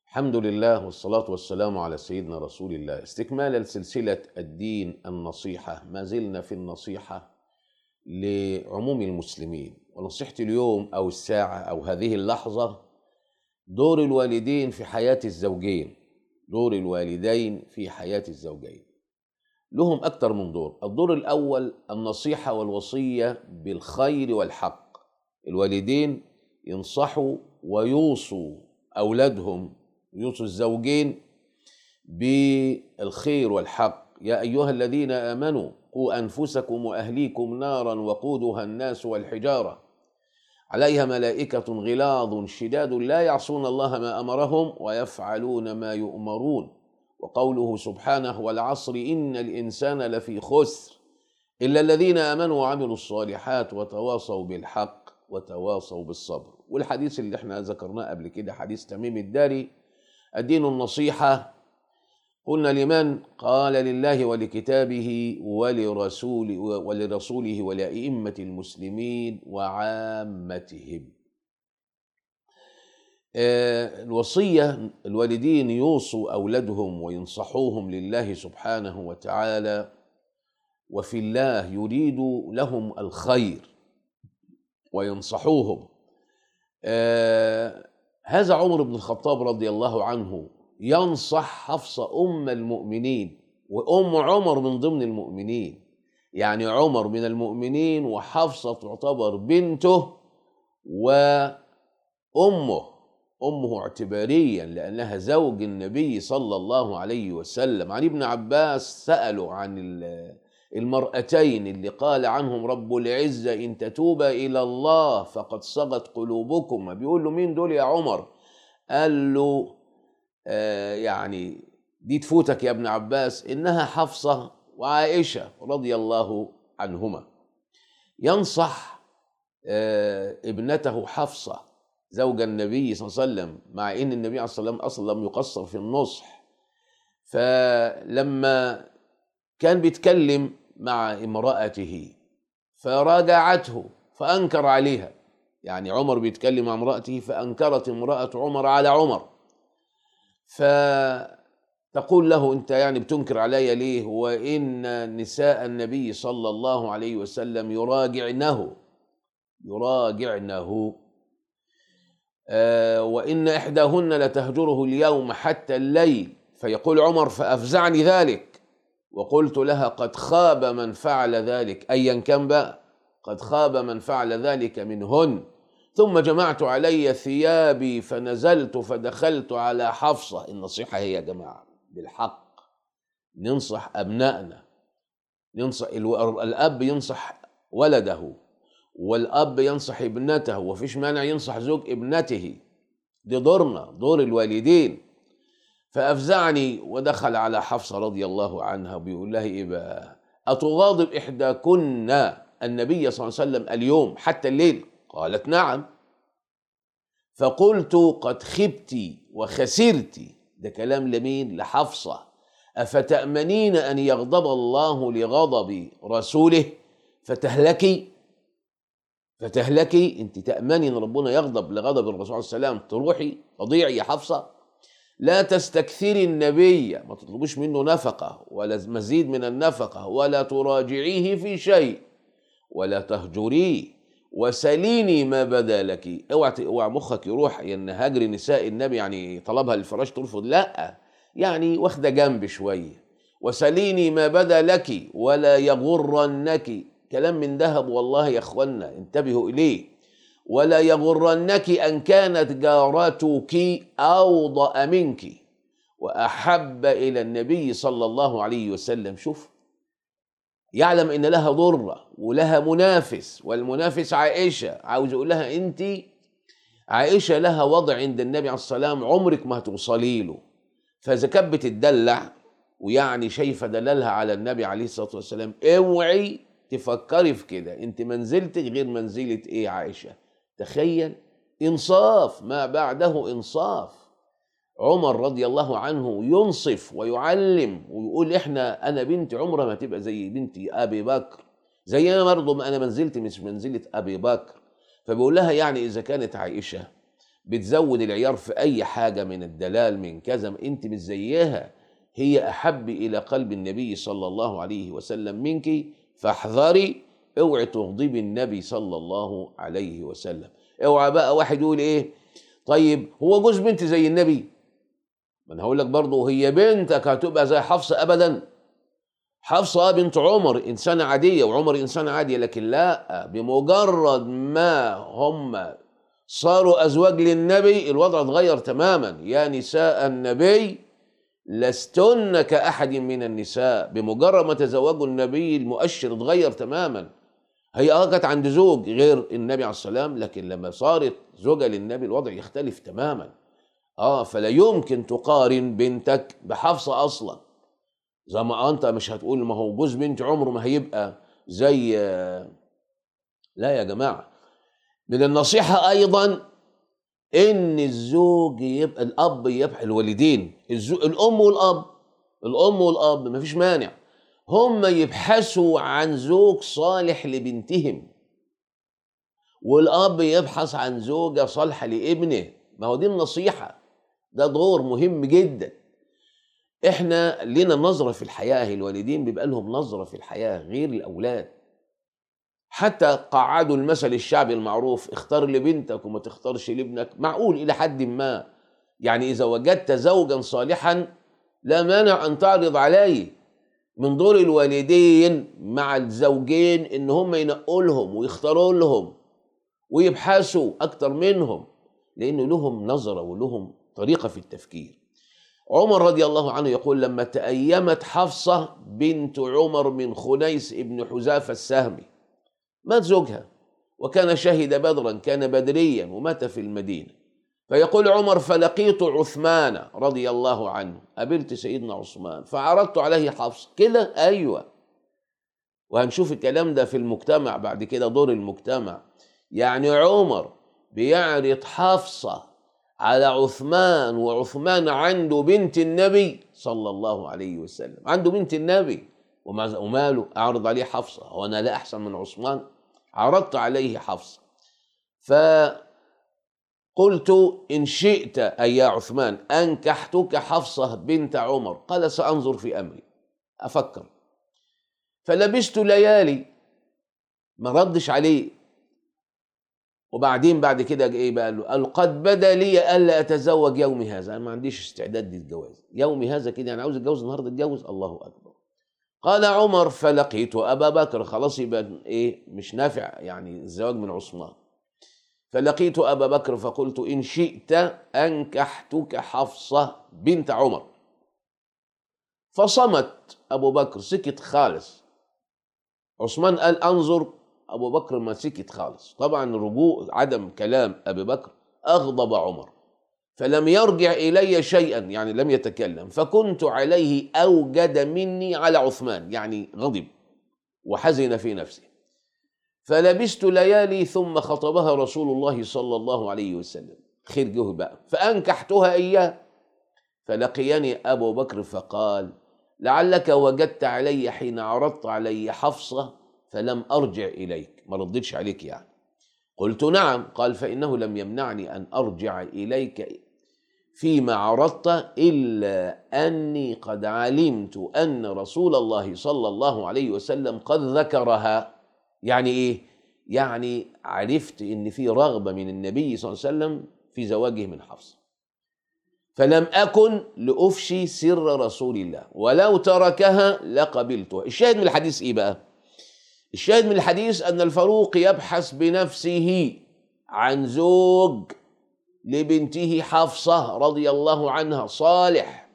الحمد لله والصلاة والسلام على سيدنا رسول الله استكمالا لسلسلة الدين النصيحة ما زلنا في النصيحة لعموم المسلمين ونصيحة اليوم أو الساعة أو هذه اللحظة دور الوالدين في حياة الزوجين دور الوالدين في حياة الزوجين لهم أكثر من دور الدور الأول النصيحة والوصية بالخير والحق الوالدين ينصحوا ويوصوا أولادهم يوصوا الزوجين بالخير والحق يا أيها الذين آمنوا قوا أنفسكم وأهليكم نارا وقودها الناس والحجارة عليها ملائكة غلاظ شداد لا يعصون الله ما أمرهم ويفعلون ما يؤمرون وقوله سبحانه والعصر إن الإنسان لفي خسر إلا الذين آمنوا وعملوا الصالحات وتواصوا بالحق وتواصوا بالصبر والحديث اللي احنا ذكرناه قبل كده حديث تميم الداري الدين النصيحة قلنا لمن قال لله ولكتابه ولرسول ولرسوله ولأئمة المسلمين وعامتهم آه، الوصية الوالدين يوصوا أولادهم وينصحوهم لله سبحانه وتعالى وفي الله يريد لهم الخير وينصحوهم آه، هذا عمر بن الخطاب رضي الله عنه ينصح حفصة أم المؤمنين وأم عمر من ضمن المؤمنين يعني عمر من المؤمنين وحفصة تعتبر بنته وأمه أمه اعتباريا لأنها زوج النبي صلى الله عليه وسلم عن ابن عباس سألوا عن المرأتين اللي قال عنهم رب العزة إن تتوبا إلى الله فقد صغت قلوبكما بيقول له مين دول يا عمر قال له آه يعني دي تفوتك يا ابن عباس إنها حفصة وعائشة رضي الله عنهما ينصح آه ابنته حفصة زوج النبي صلى الله عليه وسلم مع ان النبي عليه الصلاه والسلام اصلا لم يقصر في النصح فلما كان بيتكلم مع امرأته فراجعته فأنكر عليها يعني عمر بيتكلم مع امرأته فأنكرت امرأة عمر على عمر فتقول له أنت يعني بتنكر علي ليه وإن نساء النبي صلى الله عليه وسلم يراجعنه يراجعنه آه وإن إحداهن لتهجره اليوم حتى الليل فيقول عمر فأفزعني ذلك وقلت لها قد خاب من فعل ذلك أيا كان بقى قد خاب من فعل ذلك منهن ثم جمعت علي ثيابي فنزلت فدخلت على حفصة النصيحة هي يا جماعة بالحق ننصح أبنائنا ننصح الأب ينصح ولده والأب ينصح ابنته وفيش مانع ينصح زوج ابنته دي دورنا دور الوالدين فأفزعني ودخل على حفصة رضي الله عنها بيقول لها إيه بقى أتغاضب إحداكن النبي صلى الله عليه وسلم اليوم حتى الليل قالت نعم فقلت قد خبت وخسرت ده كلام لمين لحفصة أفتأمنين أن يغضب الله لغضب رسوله فتهلكي فتهلكي انت تأمني ان ربنا يغضب لغضب الرسول صلى الله عليه وسلم تروحي تضيعي يا حفصه لا تستكثري النبي ما تطلبوش منه نفقة ولا مزيد من النفقة ولا تراجعيه في شيء ولا تهجريه وسليني ما بدا لك اوعى اوعى مخك يروح ان هجر نساء النبي يعني طلبها للفراش ترفض لا يعني واخده جنب شويه وسليني ما بدا لك ولا يغرنك كلام من ذهب والله يا اخوانا انتبهوا اليه ولا يغرنك ان كانت جارتك اوضا منك واحب الى النبي صلى الله عليه وسلم شوف يعلم ان لها ضره ولها منافس والمنافس عائشه عاوز يقول لها انت عائشه لها وضع عند النبي عليه الصلاه والسلام عمرك ما هتوصلي له فاذا كانت بتدلع ويعني شايفه دلالها على النبي عليه الصلاه والسلام اوعي تفكري في كده انت منزلتك غير منزله ايه عائشه تخيل انصاف ما بعده انصاف عمر رضي الله عنه ينصف ويعلم ويقول احنا انا بنت عمرها ما تبقى زي بنتي ابي بكر زي انا برضه انا منزلتي مش منزله ابي بكر فبيقول لها يعني اذا كانت عائشه بتزود العيار في اي حاجه من الدلال من كذا انت مش زيها هي احب الى قلب النبي صلى الله عليه وسلم منك فاحذري اوعي تغضبي النبي صلى الله عليه وسلم اوعى بقى واحد يقول ايه طيب هو جوز بنت زي النبي ما انا هقول لك برضه هي بنتك هتبقى زي حفصه ابدا حفصه بنت عمر انسانه عاديه وعمر انسان عادي لكن لا بمجرد ما هم صاروا ازواج للنبي الوضع اتغير تماما يا نساء النبي لستن كاحد من النساء بمجرد ما تزوجوا النبي المؤشر اتغير تماما هي اه كانت عند زوج غير النبي عليه السلام لكن لما صارت زوجة للنبي الوضع يختلف تماما اه فلا يمكن تقارن بنتك بحفصة اصلا زي ما انت مش هتقول ما هو جوز بنت عمره ما هيبقى زي لا يا جماعة من النصيحة ايضا ان الزوج يبقى الاب يبقى الوالدين الزوج الام والاب الام والاب ما فيش مانع هم يبحثوا عن زوج صالح لبنتهم والاب يبحث عن زوجه صالحه لابنه ما هو دي النصيحه ده دور مهم جدا احنا لنا نظره في الحياه الوالدين بيبقى لهم نظره في الحياه غير الاولاد حتى قعدوا المثل الشعبي المعروف اختار لبنتك وما تختارش لابنك معقول الى حد ما يعني اذا وجدت زوجا صالحا لا مانع ان تعرض عليه من دور الوالدين مع الزوجين ان هم ينقوا لهم ويختاروا لهم ويبحثوا اكتر منهم لان لهم نظره ولهم طريقه في التفكير عمر رضي الله عنه يقول لما تأيمت حفصة بنت عمر من خنيس ابن حذافة السهمي مات زوجها وكان شهد بدرا كان بدريا ومات في المدينة فيقول عمر فلقيت عثمان رضي الله عنه قابلت سيدنا عثمان فعرضت عليه حفص كده ايوه وهنشوف الكلام ده في المجتمع بعد كده دور المجتمع يعني عمر بيعرض حفصة على عثمان وعثمان عنده بنت النبي صلى الله عليه وسلم عنده بنت النبي وماله أعرض عليه حفصة وأنا لا أحسن من عثمان عرضت عليه حفصة ف قلت إن شئت أي يا عثمان أنكحتك حفصة بنت عمر قال سأنظر في أمري أفكر فلبست ليالي ما ردش عليه وبعدين بعد كده ايه بقى له قال قد بدا لي الا اتزوج يومي هذا انا ما عنديش استعداد للجواز يومي هذا كده انا عاوز اتجوز النهارده اتجوز الله اكبر قال عمر فلقيت ابا بكر خلاص يبقى ايه مش نافع يعني الزواج من عثمان فلقيت أبا بكر فقلت إن شئت أنكحتك حفصة بنت عمر فصمت أبو بكر سكت خالص عثمان قال أنظر أبو بكر ما سكت خالص طبعا رجوع عدم كلام أبي بكر أغضب عمر فلم يرجع إلي شيئا يعني لم يتكلم فكنت عليه أوجد مني على عثمان يعني غضب وحزن في نفسه فلبست ليالي ثم خطبها رسول الله صلى الله عليه وسلم خير جه بقى فأنكحتها إياه فلقيني أبو بكر فقال لعلك وجدت علي حين عرضت علي حفصة فلم أرجع إليك ما ردتش عليك يعني قلت نعم قال فإنه لم يمنعني أن أرجع إليك فيما عرضت إلا أني قد علمت أن رسول الله صلى الله عليه وسلم قد ذكرها يعني ايه يعني عرفت ان في رغبه من النبي صلى الله عليه وسلم في زواجه من حفصه فلم اكن لافشي سر رسول الله ولو تركها لقبلتها الشاهد من الحديث ايه بقى الشاهد من الحديث ان الفاروق يبحث بنفسه عن زوج لبنته حفصه رضي الله عنها صالح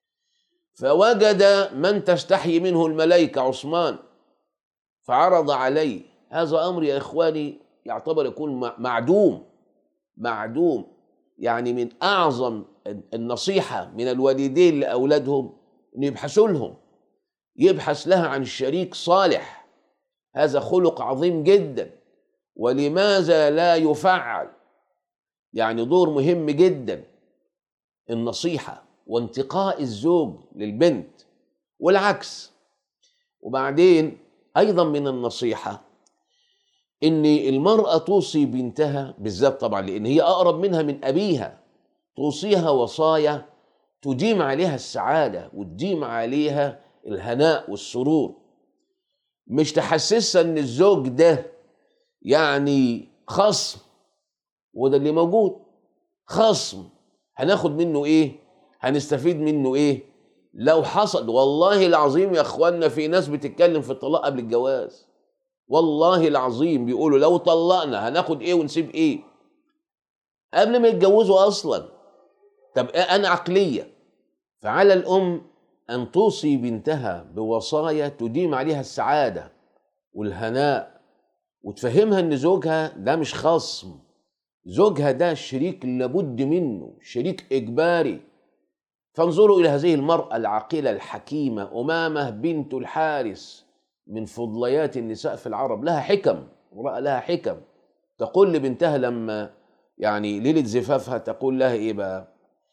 فوجد من تستحي منه الملائكه عثمان فعرض عليه هذا امر يا اخواني يعتبر يكون معدوم معدوم يعني من اعظم النصيحه من الوالدين لاولادهم ان يبحثوا لهم يبحث لها عن شريك صالح هذا خلق عظيم جدا ولماذا لا يفعل يعني دور مهم جدا النصيحه وانتقاء الزوج للبنت والعكس وبعدين ايضا من النصيحه ان المراه توصي بنتها بالذات طبعا لان هي اقرب منها من ابيها توصيها وصايا تديم عليها السعاده وتديم عليها الهناء والسرور مش تحسسها ان الزوج ده يعني خصم وده اللي موجود خصم هناخد منه ايه هنستفيد منه ايه لو حصل والله العظيم يا اخوانا في ناس بتتكلم في الطلاق قبل الجواز والله العظيم بيقولوا لو طلقنا هناخد ايه ونسيب ايه قبل ما يتجوزوا اصلا طب انا عقليه فعلى الام ان توصي بنتها بوصايا تديم عليها السعاده والهناء وتفهمها ان زوجها ده مش خصم زوجها ده شريك لابد منه شريك اجباري فانظروا الى هذه المراه العاقله الحكيمه امامه بنت الحارس من فضليات النساء في العرب لها حكم امراه لها حكم تقول لبنتها لما يعني ليله زفافها تقول لها ايه بقى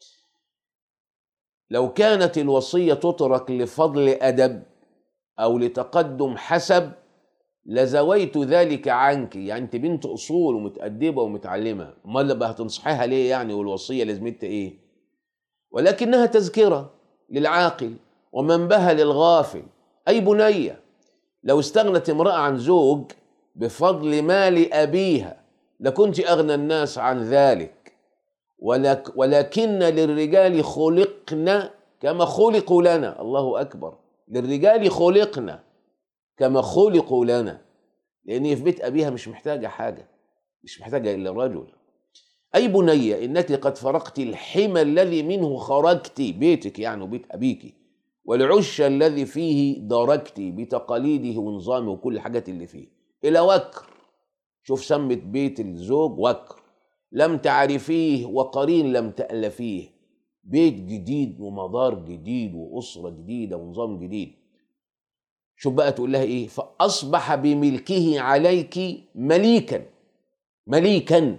لو كانت الوصيه تترك لفضل ادب او لتقدم حسب لزويت ذلك عنك يعني انت بنت اصول ومتادبه ومتعلمه امال بقى هتنصحيها ليه يعني والوصيه لازمتها ايه ولكنها تذكره للعاقل ومنبهه للغافل اي بنيه لو استغنت امراه عن زوج بفضل مال ابيها لكنت اغنى الناس عن ذلك ولك ولكن للرجال خلقنا كما خلقوا لنا الله اكبر للرجال خلقنا كما خلقوا لنا لان هي في بيت ابيها مش محتاجه حاجه مش محتاجه الا رجل اي بنيه انك قد فرقت الحمى الذي منه خرجت بيتك يعني وبيت ابيك والعش الذي فيه دركت بتقاليده ونظامه وكل الحاجات اللي فيه الى وكر شوف سمت بيت الزوج وكر لم تعرفيه وقرين لم تألفيه بيت جديد ومدار جديد وأسرة جديدة ونظام جديد شوف بقى تقول لها ايه فاصبح بملكه عليك مليكا مليكا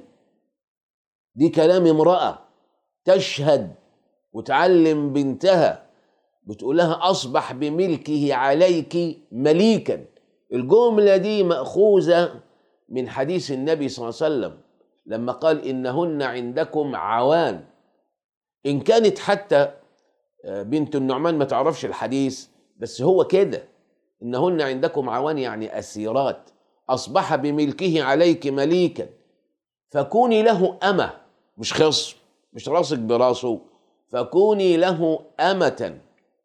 دي كلام امراه تشهد وتعلم بنتها بتقول لها اصبح بملكه عليك مليكا الجمله دي ماخوذه من حديث النبي صلى الله عليه وسلم لما قال انهن عندكم عوان ان كانت حتى بنت النعمان ما تعرفش الحديث بس هو كده إنهن عندكم عوان يعني أسيرات أصبح بملكه عليك مليكا فكوني له أمة مش خصم مش راسك براسه فكوني له أمة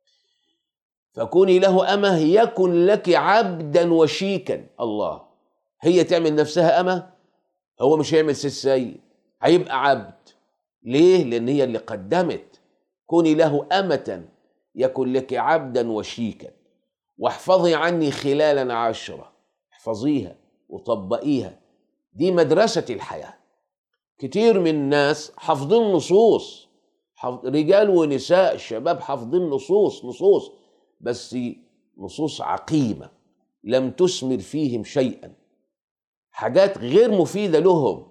فكوني له أمة يكن لك عبدا وشيكا الله هي تعمل نفسها أمة هو مش هيعمل سيد هيبقى عبد ليه؟ لأن هي اللي قدمت كوني له أمة يكن لك عبدا وشيكا واحفظي عني خلالا عشرة احفظيها وطبقيها دي مدرسة الحياة كتير من الناس حافظين نصوص رجال ونساء شباب حافظين نصوص نصوص بس نصوص عقيمة لم تثمر فيهم شيئا حاجات غير مفيدة لهم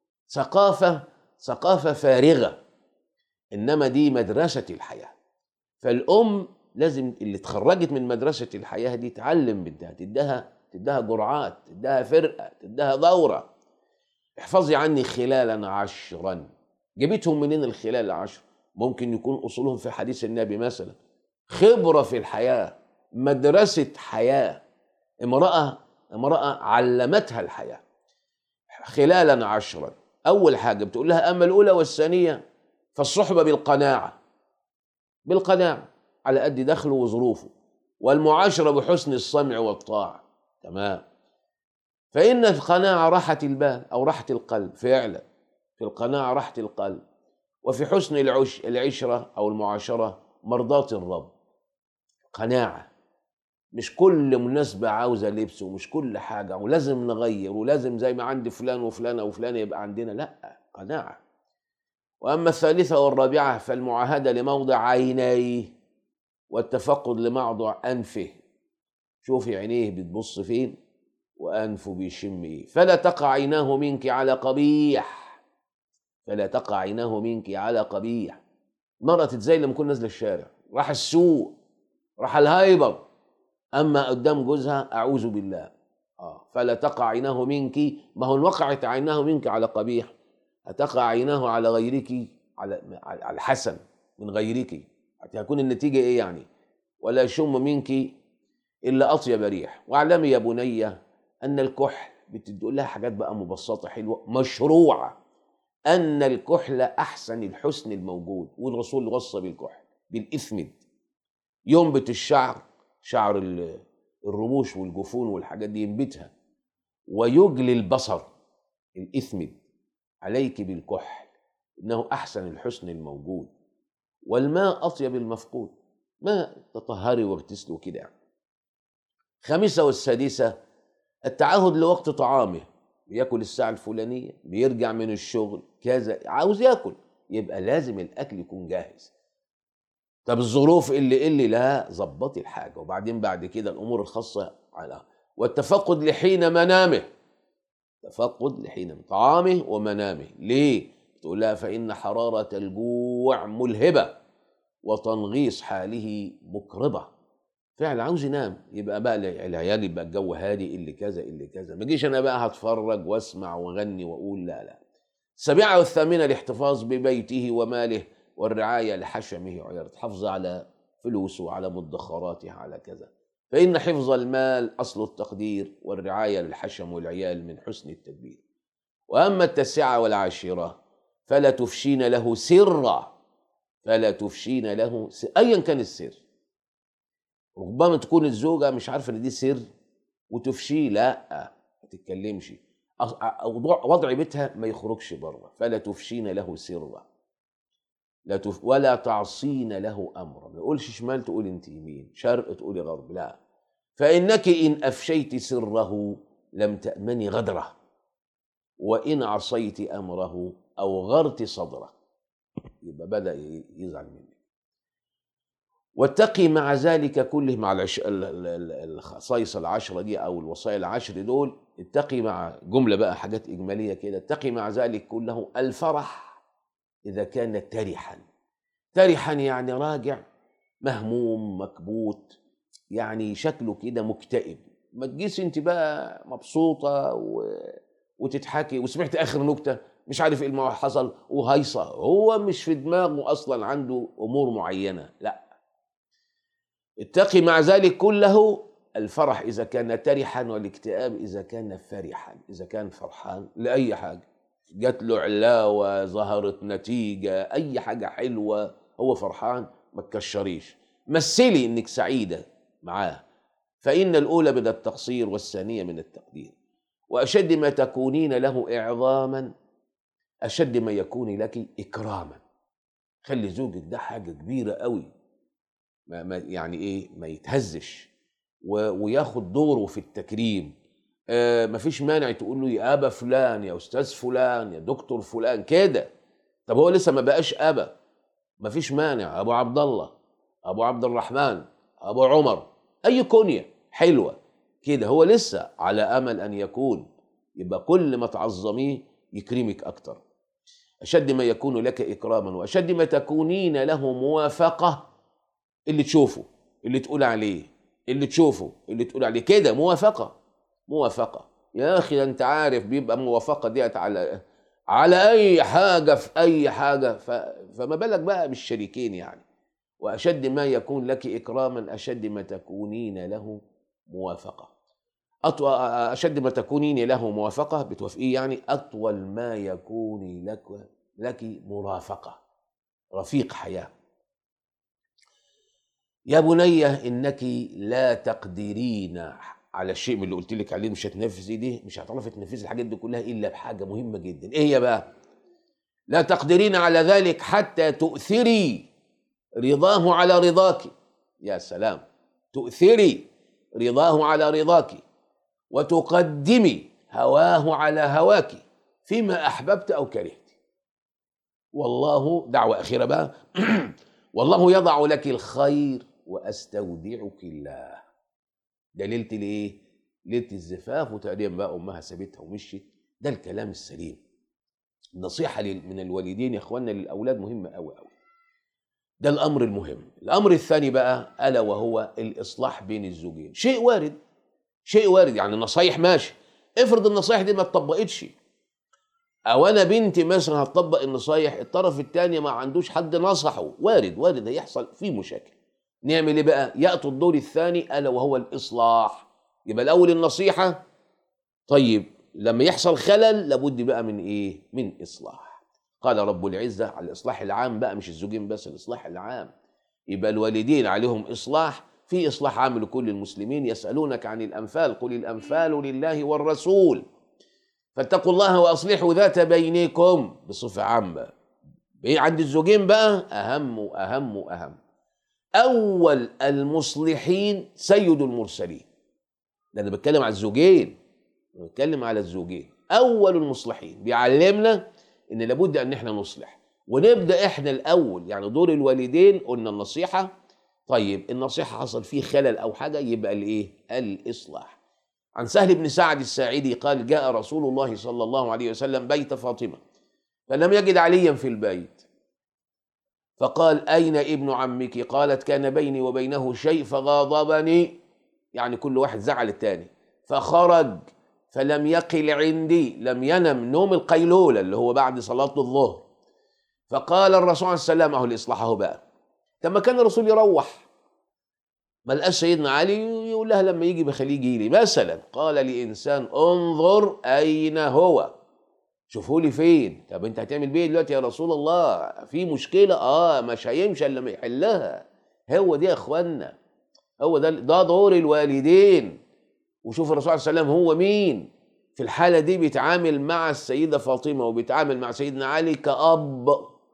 ثقافة ثقافة فارغة إنما دي مدرسة الحياة فالأم لازم اللي اتخرجت من مدرسة الحياة دي تعلم بنتها تديها تديها جرعات تديها فرقة تديها دورة احفظي عني خلالا عشرا جبتهم منين الخلال العشر ممكن يكون أصولهم في حديث النبي مثلا خبرة في الحياة مدرسة حياة امرأة امرأة علمتها الحياة خلالا عشرا أول حاجة بتقول لها أما الأولى والثانية فالصحبة بالقناعة بالقناعة على قد دخله وظروفه والمعاشرة بحسن السمع والطاعة تمام فإن القناعة راحة البال أو راحة القلب فعلا في القناعة راحة القلب وفي حسن العش العشرة أو المعاشرة مرضاة الرب قناعة مش كل مناسبة عاوزة لبس ومش كل حاجة ولازم نغير ولازم زي ما عندي فلان وفلان أو فلان يبقى عندنا لا قناعة وأما الثالثة والرابعة فالمعاهدة لموضع عينيه والتفقد لموضع أنفه شوفي عينيه بتبص فين وأنفه بيشم إيه فلا تقع عيناه منك على قبيح فلا تقع عيناه منك على قبيح مرة تتزين لما كنا نازلة الشارع راح السوق راح الهايبر أما قدام جوزها أعوذ بالله آه فلا تقع عيناه منك ما هو إن وقعت عيناه منك على قبيح هتقع عيناه على غيرك على على الحسن من غيرك هتكون النتيجة إيه يعني ولا يشم منك إلا أطيب ريح واعلمي يا بني أن الكحل بتقول لها حاجات بقى مبسطة حلوة مشروعة أن الكحل أحسن الحسن الموجود والرسول وصى بالكحل بالإثمد ينبت الشعر شعر ال- الرموش والجفون والحاجات دي ينبتها ويجلي البصر الإثمد عليك بالكحل إنه أحسن الحسن الموجود والماء أطيب المفقود ماء تطهري واغتسلي وكده يعني. خامسة والسادسة التعهد لوقت طعامه بياكل الساعة الفلانية بيرجع من الشغل كذا عاوز ياكل يبقى لازم الأكل يكون جاهز طب الظروف اللي اللي لا ظبطي الحاجة وبعدين بعد كده الأمور الخاصة على والتفقد لحين منامه تفقد لحين طعامه ومنامه ليه؟ تقول لها فإن حرارة الجوع ملهبة وتنغيص حاله مكربة فعلا عاوز ينام يبقى بقى العيال يبقى الجو هادي اللي كذا اللي كذا ما اجيش انا بقى هتفرج واسمع واغني واقول لا لا السابعة والثامنة الاحتفاظ ببيته وماله والرعاية لحشمه وعيارته حفظ على فلوسه وعلى مدخراته على كذا فإن حفظ المال أصل التقدير والرعاية للحشم والعيال من حسن التدبير وأما التاسعة والعاشرة فلا تفشين له سرا فلا تفشين له سر. أيا كان السر ربما تكون الزوجة مش عارفة إن دي سر وتفشيه لا ما تتكلمش أص- أوضاع- وضع بيتها ما يخرجش بره فلا تفشين له سرا لا تف... ولا تعصين له امرا ما يقولش شمال تقول انت يمين شرق تقولي غرب لا فانك ان افشيت سره لم تامني غدره وان عصيت امره او غرت صدره يبقى بدا ي- يزعل منك واتقي مع ذلك كله مع العش... ال- ال- ال- الخصائص العشرة دي أو الوصايا العشر دول اتقي مع جملة بقى حاجات إجمالية كده اتقي مع ذلك كله الفرح إذا كان ترحا ترحا يعني راجع مهموم مكبوت يعني شكله كده مكتئب ما تجيش انت بقى مبسوطة و... وتضحكي وسمعت آخر نكتة مش عارف ايه اللي حصل وهيصة هو مش في دماغه أصلا عنده أمور معينة لا اتقي مع ذلك كله الفرح إذا كان ترحا والاكتئاب إذا كان فرحا إذا كان فرحان لأي حاجة جات له علاوة ظهرت نتيجة أي حاجة حلوة هو فرحان ما تكشريش مثلي إنك سعيدة معاه فإن الأولى من التقصير والثانية من التقدير وأشد ما تكونين له إعظاما أشد ما يكون لك إكراما خلي زوجك ده حاجة كبيرة قوي ما ما يعني ايه ما يتهزش و- وياخد دوره في التكريم آه مفيش مانع تقول له يا ابا فلان يا استاذ فلان يا دكتور فلان كده طب هو لسه ما بقاش ابا مفيش مانع ابو عبد الله ابو عبد الرحمن ابو عمر اي كنيه حلوه كده هو لسه على امل ان يكون يبقى كل ما تعظميه يكرمك اكتر اشد ما يكون لك اكراما واشد ما تكونين له موافقه اللي تشوفه اللي تقول عليه اللي تشوفه اللي تقول عليه كده موافقه موافقه يا اخي ده انت عارف بيبقى موافقه ديت على على اي حاجه في اي حاجه ف... فما بالك بقى بالشريكين يعني واشد ما يكون لك اكراما اشد ما تكونين له موافقه أطول اشد ما تكونين له موافقه بتوافقيه يعني اطول ما يكون لك لك مرافقه رفيق حياه يا بني انك لا تقدرين على الشيء من اللي قلت لك عليه مش هتنفذي دي مش هتعرفي تنفذي الحاجات دي كلها الا بحاجه مهمه جدا ايه هي بقى لا تقدرين على ذلك حتى تؤثري رضاه على رضاك يا سلام تؤثري رضاه على رضاك وتقدمي هواه على هواك فيما احببت او كرهت والله دعوه اخيره بقى والله يضع لك الخير واستودعك الله ده ليله الايه؟ ليله الزفاف وتقريبا بقى امها سابتها ومشيت ده الكلام السليم النصيحه لل- من الوالدين يا اخواننا للاولاد مهمه قوي قوي ده الامر المهم الامر الثاني بقى الا وهو الاصلاح بين الزوجين شيء وارد شيء وارد يعني النصايح ماشي افرض النصايح دي ما اتطبقتش او انا بنتي مثلا هتطبق النصايح الطرف الثاني ما عندوش حد نصحه وارد وارد هيحصل فيه مشاكل نعمل ايه بقى ياتي الدور الثاني الا وهو الاصلاح يبقى الاول النصيحه طيب لما يحصل خلل لابد بقى من ايه من اصلاح قال رب العزه على الاصلاح العام بقى مش الزوجين بس الاصلاح العام يبقى الوالدين عليهم اصلاح في اصلاح عام لكل المسلمين يسالونك عن الانفال قل الانفال لله والرسول فاتقوا الله واصلحوا ذات بينكم بصفه عامه إيه عند الزوجين بقى اهم واهم واهم اول المصلحين سيد المرسلين ده انا بتكلم على الزوجين بتكلم على الزوجين اول المصلحين بيعلمنا ان لابد ان احنا نصلح ونبدا احنا الاول يعني دور الوالدين قلنا النصيحه طيب النصيحه حصل فيه خلل او حاجه يبقى الايه الاصلاح عن سهل بن سعد الساعدي قال جاء رسول الله صلى الله عليه وسلم بيت فاطمه فلم يجد عليا في البيت فقال اين ابن عمك قالت كان بيني وبينه شيء فغاضبني يعني كل واحد زعل التاني فخرج فلم يقل عندي لم ينم نوم القيلولة اللي هو بعد صلاة الظهر فقال الرسول عليه السلام اهو الاصلاح اهو بقى لما كان الرسول يروح ما لقاش سيدنا علي يقول لها لما يجي بخليه يجي لي مثلا قال لانسان انظر اين هو شوفوا لي فين طب انت هتعمل بيه دلوقتي يا رسول الله في مشكله اه مش هيمشي الا لما يحلها هو دي يا اخوانا هو ده ده دور الوالدين وشوف الرسول عليه السلام هو مين في الحالة دي بيتعامل مع السيدة فاطمة وبيتعامل مع سيدنا علي كأب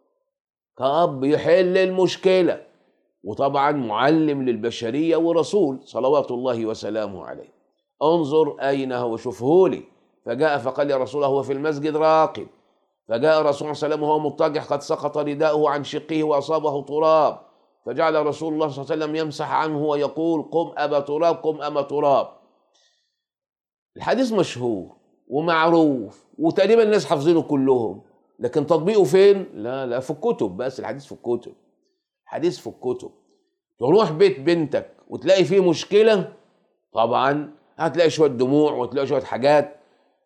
كأب يحل المشكلة وطبعا معلم للبشرية ورسول صلوات الله وسلامه عليه انظر أين هو شوفه لي فجاء فقال يا رسول الله هو في المسجد راقد فجاء الرسول صلى الله عليه وسلم وهو مضطجع قد سقط رداءه عن شقه وأصابه تراب فجعل رسول الله صلى الله عليه وسلم يمسح عنه ويقول قم أبا تراب قم أما تراب الحديث مشهور ومعروف وتقريبا الناس حافظينه كلهم لكن تطبيقه فين؟ لا لا في الكتب بس الحديث في الكتب حديث في الكتب تروح بيت بنتك وتلاقي فيه مشكلة طبعا هتلاقي شوية دموع وتلاقي شوية حاجات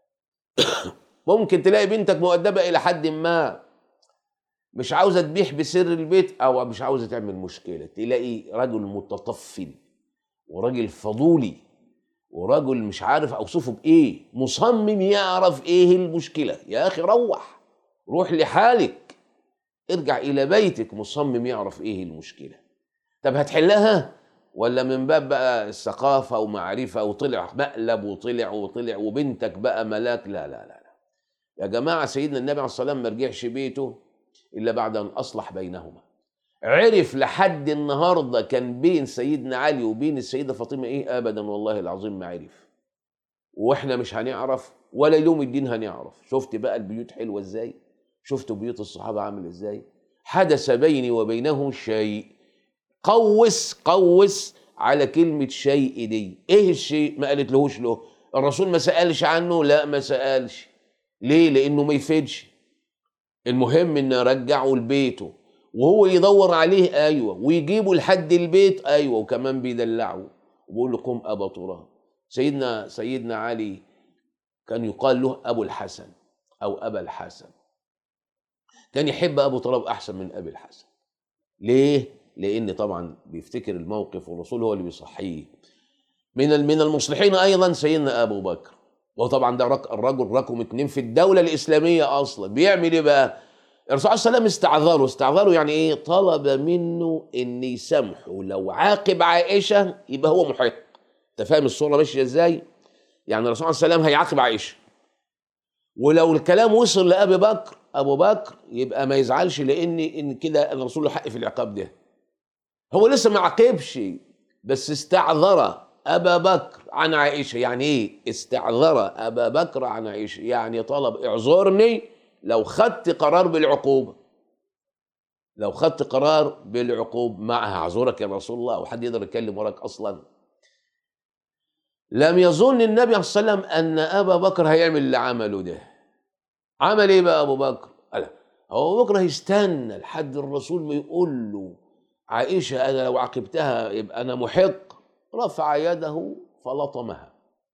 ممكن تلاقي بنتك مؤدبة إلى حد ما مش عاوزة تبيح بسر البيت أو مش عاوزة تعمل مشكلة تلاقي رجل متطفل وراجل فضولي ورجل مش عارف اوصفه بايه مصمم يعرف ايه المشكله يا اخي روح روح لحالك ارجع الى بيتك مصمم يعرف ايه المشكله طب هتحلها ولا من باب بقى الثقافه ومعرفه وطلع مقلب وطلع وطلع وبنتك بقى ملاك لا لا لا, لا. يا جماعه سيدنا النبي عليه الصلاه والسلام ما رجعش بيته الا بعد ان اصلح بينهما عرف لحد النهارده كان بين سيدنا علي وبين السيده فاطمه ايه ابدا والله العظيم ما عرف واحنا مش هنعرف ولا يوم الدين هنعرف شفت بقى البيوت حلوه ازاي شفت بيوت الصحابه عامل ازاي حدث بيني وبينه شيء قوس قوس على كلمة شيء دي ايه الشيء ما قالت لهوش له الرسول ما سألش عنه لا ما سألش ليه لانه ما يفيدش المهم ان ارجعه لبيته وهو يدور عليه ايوه ويجيبه لحد البيت ايوه وكمان بيدلعه وبيقول له قم ابا تراب سيدنا سيدنا علي كان يقال له ابو الحسن او ابا الحسن كان يحب ابو تراب احسن من ابي الحسن ليه لان طبعا بيفتكر الموقف والرسول هو اللي بيصحيه من من المصلحين ايضا سيدنا ابو بكر وطبعا ده الرجل رقم اتنين في الدوله الاسلاميه اصلا بيعمل ايه بقى الرسول عليه السلام استعذره استعذره يعني ايه طلب منه ان يسامحه لو عاقب عائشه يبقى هو محق انت فاهم الصوره ماشيه ازاي يعني الرسول عليه السلام هيعاقب عائشه ولو الكلام وصل لابي بكر ابو بكر يبقى ما يزعلش لان ان كده الرسول له حق في العقاب ده هو لسه ما عاقبش بس استعذر ابا بكر عن عائشه يعني ايه استعذر ابا بكر عن عائشه يعني طلب اعذرني لو خدت قرار بالعقوبة لو خدت قرار بالعقوبة معها اعذرك يا رسول الله وحد يقدر يتكلم وراك أصلا لم يظن النبي عليه الصلاة والسلام أن أبا بكر هيعمل اللي عمله ده عمل إيه بقى أبو بكر؟ قال أبو بكر هيستنى لحد الرسول ما يقول له عائشة أنا لو عاقبتها يبقى أنا محق رفع يده فلطمها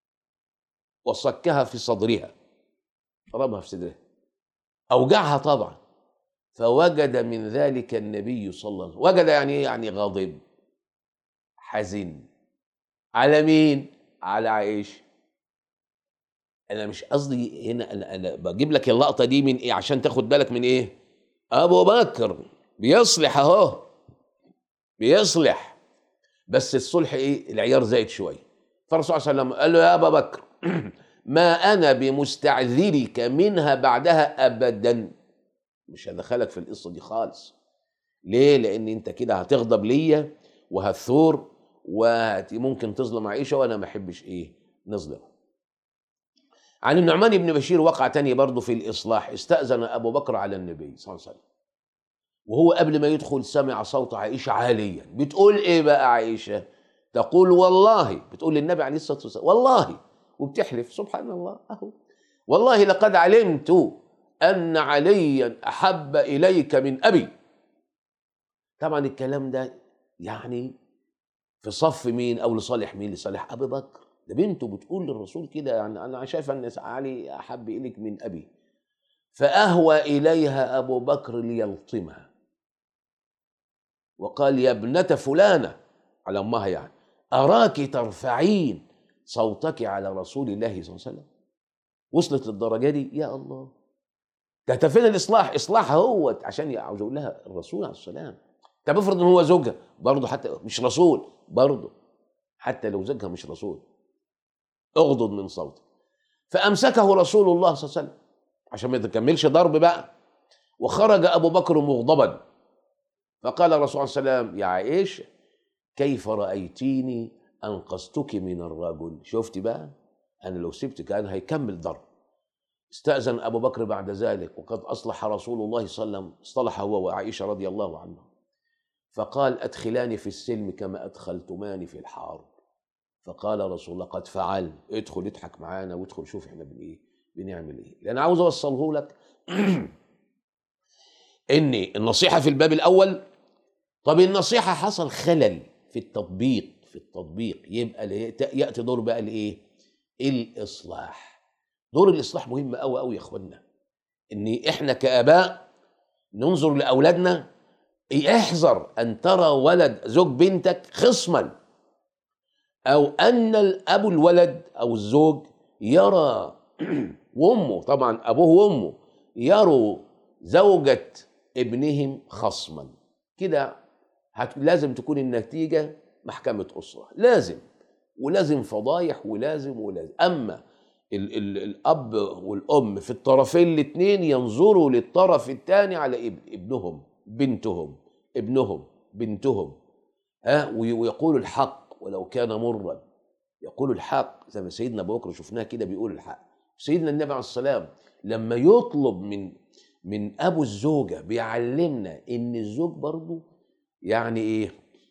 وصكها في صدرها ضربها في صدرها أوجعها طبعا فوجد من ذلك النبي صلى الله عليه وسلم وجد يعني ايه يعني غاضب حزن على مين على عائشة انا مش قصدي هنا انا, أنا بجيب لك اللقطة دي من ايه عشان تاخد بالك من ايه ابو بكر بيصلح اهو بيصلح بس الصلح ايه العيار زايد شويه فالرسول صلى الله عليه وسلم قال له يا ابا بكر ما انا بمستعذرك منها بعدها ابدا مش هدخلك في القصه دي خالص ليه لان انت كده هتغضب ليا وهتثور وممكن تظلم عائشه وانا ما احبش ايه نظلم عن النعمان بن بشير وقع تاني برضه في الاصلاح استاذن ابو بكر على النبي صلى الله عليه وسلم وهو قبل ما يدخل سمع صوت عائشه عاليا بتقول ايه بقى عائشه تقول والله بتقول للنبي عليه الصلاه والسلام والله وبتحلف سبحان الله اهو والله لقد علمت ان عليا احب اليك من ابي طبعا الكلام ده يعني في صف مين او لصالح مين لصالح ابي بكر ده بنته بتقول للرسول كده يعني انا شايف ان علي احب اليك من ابي فاهوى اليها ابو بكر ليلطمها وقال يا ابنه فلانه على امها يعني اراك ترفعين صوتك على رسول الله صلى الله عليه وسلم وصلت للدرجه دي يا الله ده فين الاصلاح اصلاح هو عشان عاوز اقول لها الرسول عليه السلام طب افرض ان هو زوجها برضه حتى مش رسول برضه حتى لو زوجها مش رسول اغضض من صوتك فامسكه رسول الله صلى الله عليه وسلم عشان ما تكملش ضرب بقى وخرج ابو بكر مغضبا فقال الرسول صلى الله عليه وسلم يا عائشه كيف رايتيني انقذتك من الرجل شفتي بقى انا لو سبتك انا هيكمل ضرب استأذن أبو بكر بعد ذلك وقد أصلح رسول الله صلى الله عليه وسلم اصطلح هو وعائشة رضي الله عنها فقال أدخلاني في السلم كما أدخلتماني في الحرب فقال رسول الله قد فعل ادخل اضحك معانا وادخل شوف احنا بن ايه بنعمل ايه لأن عاوز أوصله لك إن النصيحة في الباب الأول طب النصيحة حصل خلل في التطبيق في التطبيق يبقى يأتي دور بقى الإيه؟ الإصلاح دور الاصلاح مهم قوي قوي يا اخوانا ان احنا كاباء ننظر لاولادنا احذر ان ترى ولد زوج بنتك خصما او ان الاب الولد او الزوج يرى وامه طبعا ابوه وامه يروا زوجة ابنهم خصما كده لازم تكون النتيجة محكمة أسرة لازم ولازم فضايح ولازم ولازم أما ال ال الاب والام في الطرفين الاثنين ينظروا للطرف الثاني على ابن ابنهم بنتهم ابنهم بنتهم ها ويقولوا الحق ولو كان مرا يقول الحق زي ما سيدنا ابو بكر شفناه كده بيقول الحق سيدنا النبي عليه السلام لما يطلب من من ابو الزوجه بيعلمنا ان الزوج برضه يعني ايه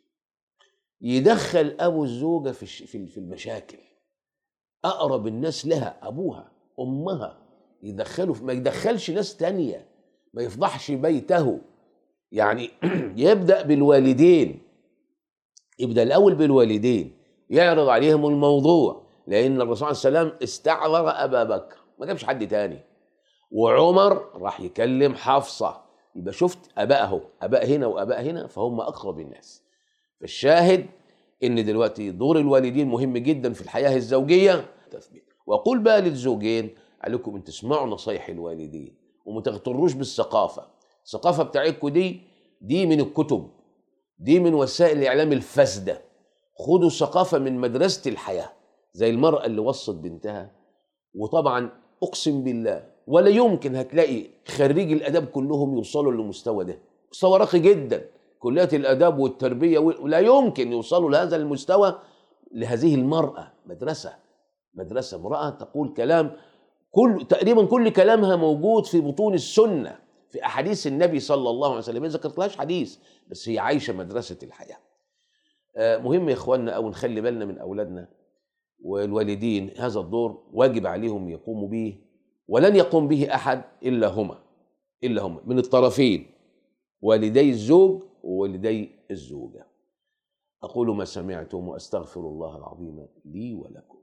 يدخل ابو الزوجه في في المشاكل اقرب الناس لها ابوها امها يدخلوا ما يدخلش ناس تانية ما يفضحش بيته يعني يبدا بالوالدين يبدا الاول بالوالدين يعرض عليهم الموضوع لان الرسول صلى الله عليه وسلم استعذر ابا بكر ما جابش حد تاني وعمر راح يكلم حفصه يبقى شفت اباء اهو اباء هنا واباء هنا فهم اقرب الناس فالشاهد ان دلوقتي دور الوالدين مهم جدا في الحياه الزوجيه تثبيت واقول بقى للزوجين عليكم ان تسمعوا نصايح الوالدين وما تغتروش بالثقافه الثقافه بتاعتكم دي دي من الكتب دي من وسائل الاعلام الفاسده خدوا الثقافه من مدرسه الحياه زي المراه اللي وصت بنتها وطبعا اقسم بالله ولا يمكن هتلاقي خريجي الاداب كلهم يوصلوا للمستوى ده مستوى راقي جدا كليات الاداب والتربيه ولا يمكن يوصلوا لهذا المستوى لهذه المراه مدرسه مدرسه امراه تقول كلام كل تقريبا كل كلامها موجود في بطون السنه في احاديث النبي صلى الله عليه وسلم ما ذكرتلهاش حديث بس هي عايشه مدرسه الحياه مهم يا اخواننا او نخلي بالنا من اولادنا والوالدين هذا الدور واجب عليهم يقوموا به ولن يقوم به احد الا هما الا هما من الطرفين والدي الزوج ووالدي الزوجه اقول ما سمعتم واستغفر الله العظيم لي ولكم